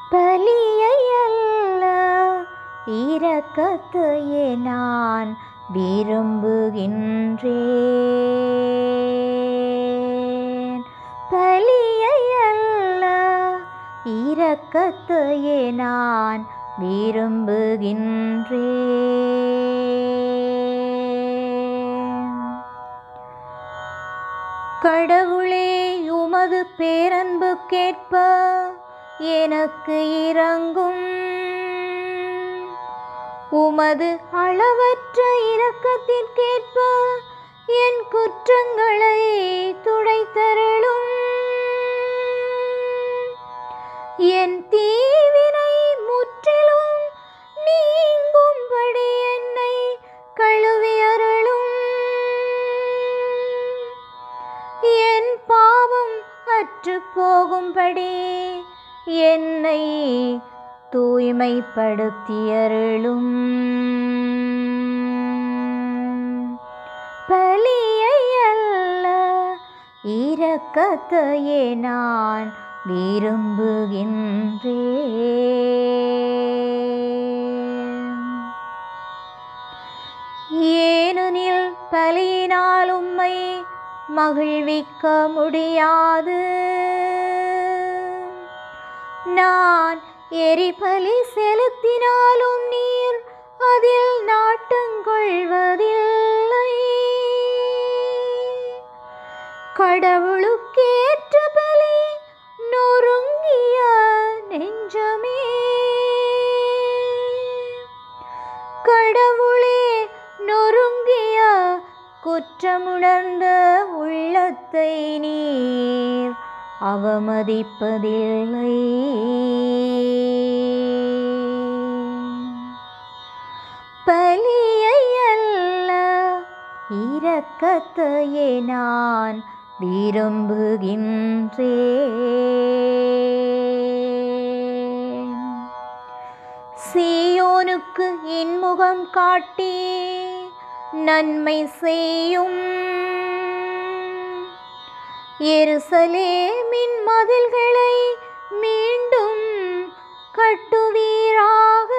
பலியை அல்ல இரக்கத்தையே நான் விரும்புகின்றேன் பலியை அல்ல இரக்கத்தையே நான் விரும்புகின்றேன் கடவுளே உமது பேரன்பு கேட்ப எனக்கு இறங்கும் உமது அளவற்ற இரக்கத்திற்கேற்ப என் குற்றங்களை துடைத்தருளும் என் தீவினை முற்றிலும் நீங்கும்படி என்னை கழுவி அருளும் என் பாவம் அற்று போகும்படி என்னை தூய்மைப்படுத்தியருளும் பலியை அல்ல இரக்கத்தையே நான் விரும்புகின்றேன் ஏனெனில் பலியினால் உம்மை மகிழ்விக்க முடியாது நான் எரிபலி செலுத்தினாலும் நீர் அதில் நாட்டங்கொள்வதில்லை கடவுளுக்கேற்ற பலி நொறுங்கிய நெஞ்சமே கடவுளே நொறுங்கிய குற்றமுணர்ந்த உள்ளத்தை நீர் அவமதிப்பதில்லை பலியை அல்ல இரக்கத்தையே நான் விரும்புகின்றேன் சீயோனுக்கு இன்முகம் காட்டி நன்மை செய்யும் எருசலேமின் மதில்களை மீண்டும் கட்டுவீராக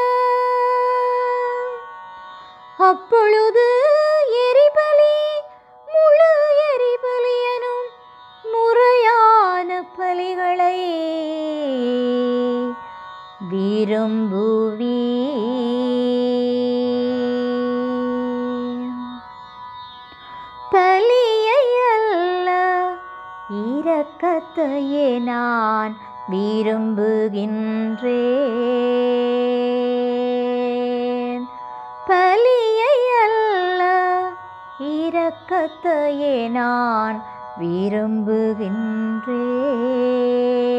அப்பொழுது எரிபலி முழு எரிபலி எனும் முறையான பலிகளை விரும்புவீர் பலியை அல்ல இரக்கத்தையே நான் விரும்புகின்றேன் பலியை அல்ல இரக்கத்தையே நான் விரும்புகின்றேன்